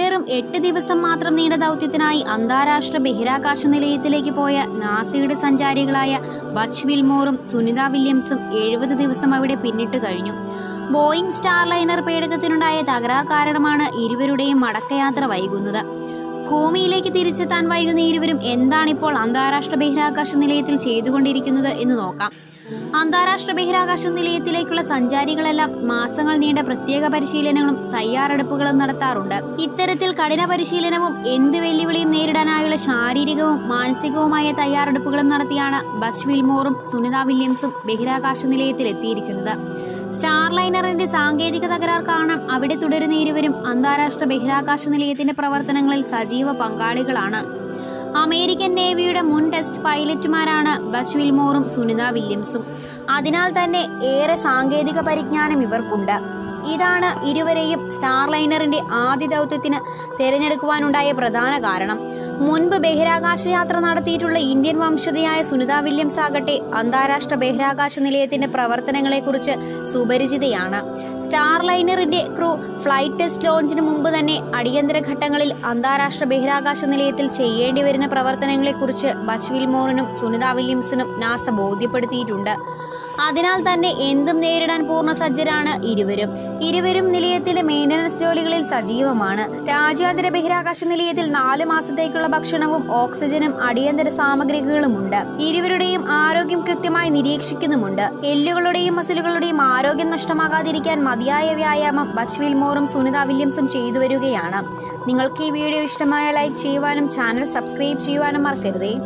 വെറും എട്ട് ദിവസം മാത്രം നീണ്ട ദൗത്യത്തിനായി അന്താരാഷ്ട്ര ബഹിരാകാശ നിലയത്തിലേക്ക് പോയ നാസയുടെ സഞ്ചാരികളായ ബച്ച് വിൽമോറും സുനിത വില്യംസും എഴുപത് ദിവസം അവിടെ പിന്നിട്ട് കഴിഞ്ഞു ബോയിങ് സ്റ്റാർലൈനർ പേടകത്തിനുണ്ടായ തകരാർ കാരണമാണ് ഇരുവരുടെയും മടക്കയാത്ര വൈകുന്നത് ഭൂമിയിലേക്ക് തിരിച്ചെത്താൻ വൈകുന്ന ഇരുവരും എന്താണിപ്പോൾ അന്താരാഷ്ട്ര ബഹിരാകാശ നിലയത്തിൽ ചെയ്തുകൊണ്ടിരിക്കുന്നത് എന്ന് നോക്കാം അന്താരാഷ്ട്ര ബഹിരാകാശ നിലയത്തിലേക്കുള്ള സഞ്ചാരികളെല്ലാം മാസങ്ങൾ നീണ്ട പ്രത്യേക പരിശീലനങ്ങളും തയ്യാറെടുപ്പുകളും നടത്താറുണ്ട് ഇത്തരത്തിൽ കഠിന പരിശീലനവും എന്ത് വെല്ലുവിളിയും നേരിടാനായുള്ള ശാരീരികവും മാനസികവുമായ തയ്യാറെടുപ്പുകളും നടത്തിയാണ് ബച്ച് വിൽമോറും സുനിത വില്യംസും ബഹിരാകാശ നിലയത്തിൽ എത്തിയിരിക്കുന്നത് സ്റ്റാർലൈനറിന്റെ സാങ്കേതിക തകരാർ കാരണം അവിടെ തുടരുന്ന ഇരുവരും അന്താരാഷ്ട്ര ബഹിരാകാശ നിലയത്തിന്റെ പ്രവർത്തനങ്ങളിൽ സജീവ പങ്കാളികളാണ് അമേരിക്കൻ നേവിയുടെ മുൻ ടെസ്റ്റ് പൈലറ്റുമാരാണ് ബച്ച് വിൽമോറും സുനിത വില്യംസും അതിനാൽ തന്നെ ഏറെ സാങ്കേതിക പരിജ്ഞാനം ഇവർക്കുണ്ട് ഇതാണ് ഇരുവരെയും സ്റ്റാർലൈനറിന്റെ ആദ്യ ദൗത്യത്തിന് തിരഞ്ഞെടുക്കുവാനുണ്ടായ പ്രധാന കാരണം മുൻപ് ബഹിരാകാശ യാത്ര നടത്തിയിട്ടുള്ള ഇന്ത്യൻ വംശജയായ സുനിത വില്യംസ് ആകട്ടെ അന്താരാഷ്ട്ര ബഹിരാകാശ നിലയത്തിന്റെ പ്രവർത്തനങ്ങളെക്കുറിച്ച് സുപരിചിതയാണ് സ്റ്റാർലൈനറിന്റെ ക്രൂ ഫ്ലൈറ്റ് ടെസ്റ്റ് ലോഞ്ചിന് മുമ്പ് തന്നെ അടിയന്തര ഘട്ടങ്ങളിൽ അന്താരാഷ്ട്ര ബഹിരാകാശ നിലയത്തിൽ ചെയ്യേണ്ടി വരുന്ന പ്രവർത്തനങ്ങളെക്കുറിച്ച് ബച്ച് വിൽമോറിനും സുനിത വില്യംസിനും നാസ ബോധ്യപ്പെടുത്തിയിട്ടുണ്ട് അതിനാൽ തന്നെ എന്തും നേരിടാൻ പൂർണ്ണ സജ്ജരാണ് ഇരുവരും ഇരുവരും നിലയത്തിലെ മെയിന്റനൻസ് ജോലികളിൽ സജീവമാണ് രാജ്യാന്തര ബഹിരാകാശ നിലയത്തിൽ നാല് മാസത്തേക്കുള്ള ഭക്ഷണവും ഓക്സിജനും അടിയന്തര സാമഗ്രികളുമുണ്ട് ഇരുവരുടെയും ആരോഗ്യം കൃത്യമായി നിരീക്ഷിക്കുന്നുമുണ്ട് എല്ലുകളുടെയും മസിലുകളുടെയും ആരോഗ്യം നഷ്ടമാകാതിരിക്കാൻ മതിയായ വ്യായാമം ബച്ച് വിൽമോറും സുനിത വില്യംസും ചെയ്തു വരികയാണ് നിങ്ങൾക്ക് ഈ വീഡിയോ ഇഷ്ടമായ ലൈക്ക് ചെയ്യുവാനും ചാനൽ സബ്സ്ക്രൈബ് ചെയ്യുവാനും മറക്കരുതേ